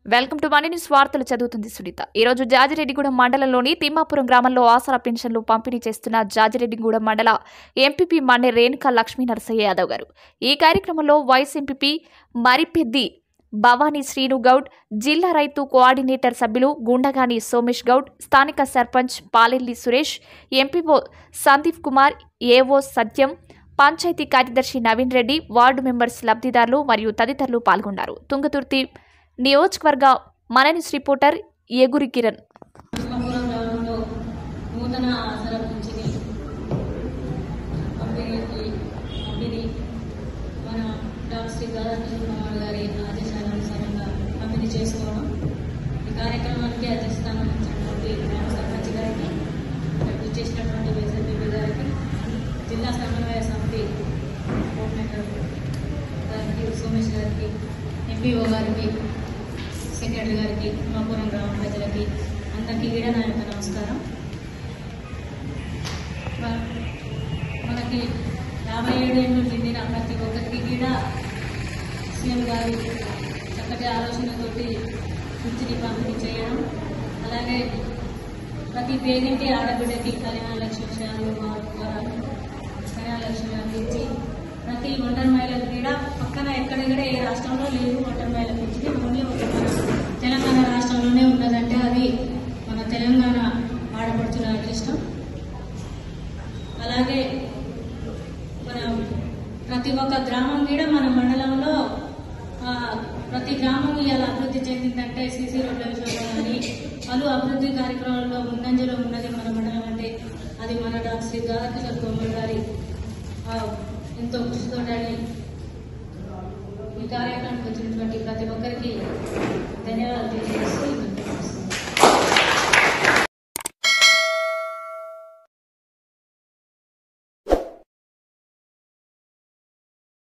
welcome to money news వార్తలు చదువుతుంది సునీత ఈ రోజు జాజిరెడ్డిగూడెం మండలంలోని తిమ్మాపురం గ్రామంలో ఆసరా పెన్షన్లు పంపిణీ చేస్తున్న జాజిరెడ్డిగూడెం మండల ఎంపీపీ మన్నె రేణుకా లక్ష్మీ నరసయ్య యాదవ్ గారు ఈ కార్యక్రమంలో వైస్ ఎంపీపీ మరిపెద్ది భవానీ శ్రీను గౌడ్ జిల్లా రైతు కోఆర్డినేటర్ సభ్యులు గుండగాని సోమేష్ గౌడ్ స్థానిక సర్పంచ్ పాలెల్లి సురేష్ ఎంపీఓ సందీప్ కుమార్ ఏఓ సత్యం పంచాయతీ కార్యదర్శి నవీన్ రెడ్డి వార్డు మెంబర్స్ లబ్ధిదారులు మరియు తదితరులు పాల్గొన్నారు తుంగతుర్తి నియోజకవర్గ మన న్యూస్ రిపోర్టర్ ఏగురి కిరణ్ కృష్ణాపురం గ్రామంలో నూతన ఆసరా పింఛని పంపిణీకి పంపిణీ మన డాక్టర్ శ్రీ దాదాపు కుమార్ గారి ఆదేశానుసారంగా పంపిణీ చేసుకోవడం ఈ కార్యక్రమానికి అధ్యక్షస్థానం ఇచ్చినటువంటి గ్రామ సర్పంచ్ గారికి ఇక్కడ చేసినటువంటి బీజేపీ గారికి జిల్లా సమన్వయ సమితి కోఆర్డినేటర్ గారికి సోమేష్ గారికి ఎంపీఓ గారికి సెక్రటరీ గారికి మాపురం గ్రామ ప్రజలకి అందరికీ కూడా నా యొక్క నమస్కారం మ- మనకి యాభై ఏడు ఏళ్ళు నిండిన ప్రతి ఒక్కరికి కూడా సీఎం గారు చక్కటి ఆలోచనతోటి వృత్తిని పంపిణీ చేయడం అలాగే ప్రతి పేదింటి ఆడబిడ్డకి కళ్యాణ లక్ష్మి విషయాలు ద్వారా కళ్యాణ లక్ష్మి అందించి ప్రతి ఒంటరి మహిళలకు కూడా పక్కన ఎక్కడెక్కడ ఏ రాష్ట్రంలో లేదు ఒంటరి మహిళలకు ఇచ్చి ఓన్లీ ఒక మన తెలంగాణ రాష్ట్రంలోనే ఉన్నదంటే అది మన తెలంగాణ ఆడపడుచుల అదృష్టం అలాగే మన ప్రతి ఒక్క గ్రామం కూడా మన మండలంలో ఆ, ప్రతి గ్రామం ఇలా అభివృద్ధి చెందిందంటే సీసీ రోడ్ల విషయంలో కానీ పలు అభివృద్ధి కార్యక్రమాల్లో ముందంజలో ఉన్నది మన మండలం అంటే అది మన డాక్టర్ శ్రీ దాదాపు కోమల్ గారి ఆ, ఎంతో కృషితోటని ఈ కార్యక్రమానికి వచ్చినటువంటి ప్రతి ఒక్కరికి ధన్యవాదాలు తెలియజేస్తూ